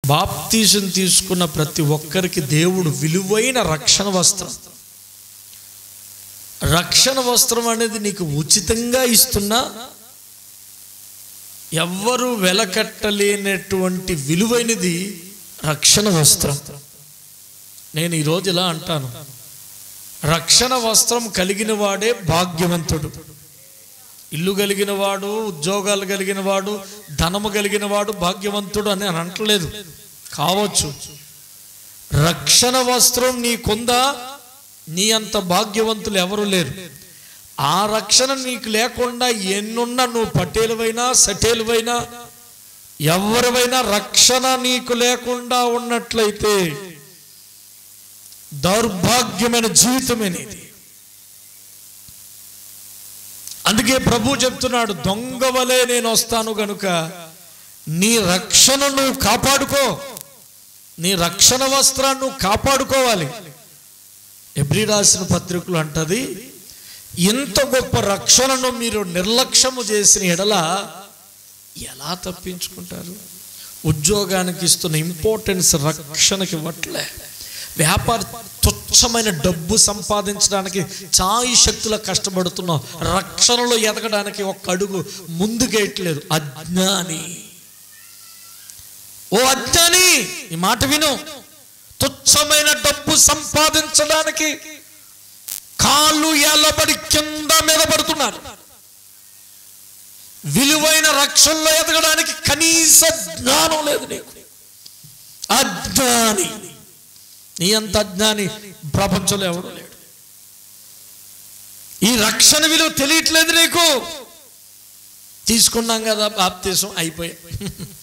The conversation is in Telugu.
బాప్తీసం తీసుకున్న ప్రతి ఒక్కరికి దేవుడు విలువైన రక్షణ వస్త్రం రక్షణ వస్త్రం అనేది నీకు ఉచితంగా ఇస్తున్నా ఎవ్వరు వెలకట్టలేనటువంటి విలువైనది రక్షణ వస్త్రం నేను ఈరోజు ఇలా అంటాను రక్షణ వస్త్రం కలిగిన వాడే భాగ్యవంతుడు ఇల్లు కలిగిన వాడు ఉద్యోగాలు కలిగిన వాడు ధనము కలిగిన వాడు భాగ్యవంతుడు అని అని అంటలేదు కావచ్చు రక్షణ వస్త్రం నీకుందా నీ అంత భాగ్యవంతులు ఎవరు లేరు ఆ రక్షణ నీకు లేకుండా ఎన్నున్నా నువ్వు పటేలువైనా సటేలువైనా ఎవరివైనా రక్షణ నీకు లేకుండా ఉన్నట్లయితే దౌర్భాగ్యమైన జీవితమే నీది అందుకే ప్రభు చెప్తున్నాడు దొంగ వలె నేను వస్తాను గనుక నీ రక్షణ నువ్వు కాపాడుకో నీ రక్షణ వస్త్రాన్ని నువ్వు కాపాడుకోవాలి ఎబ్రి రాసిన పత్రికలు అంటది ఇంత గొప్ప రక్షణను మీరు నిర్లక్ష్యము చేసిన ఎడల ఎలా తప్పించుకుంటారు ఉద్యోగానికి ఇస్తున్న ఇంపార్టెన్స్ రక్షణకి ఇవ్వట్లే వ్యాపార తుచ్చమైన డబ్బు సంపాదించడానికి చాయి శక్తుల కష్టపడుతున్నాం రక్షణలో ఎదగడానికి ఒక్క అడుగు ముందుకేయట్లేదు అజ్ఞాని ఓ అజ్ఞాని ఈ మాట విను తుచ్చమైన డబ్బు సంపాదించడానికి కాళ్ళు ఎల్లబడి కింద మీద పడుతున్నారు విలువైన రక్షణలో ఎదగడానికి కనీస జ్ఞానం లేదు నీకు అజ్ఞాని నీ అంత అజ్ఞాని ప్రపంచంలో ఎవడు లేడు ఈ రక్షణ విలువ తెలియట్లేదు నీకు తీసుకున్నాం కదా బాప్తీసం అయిపోయా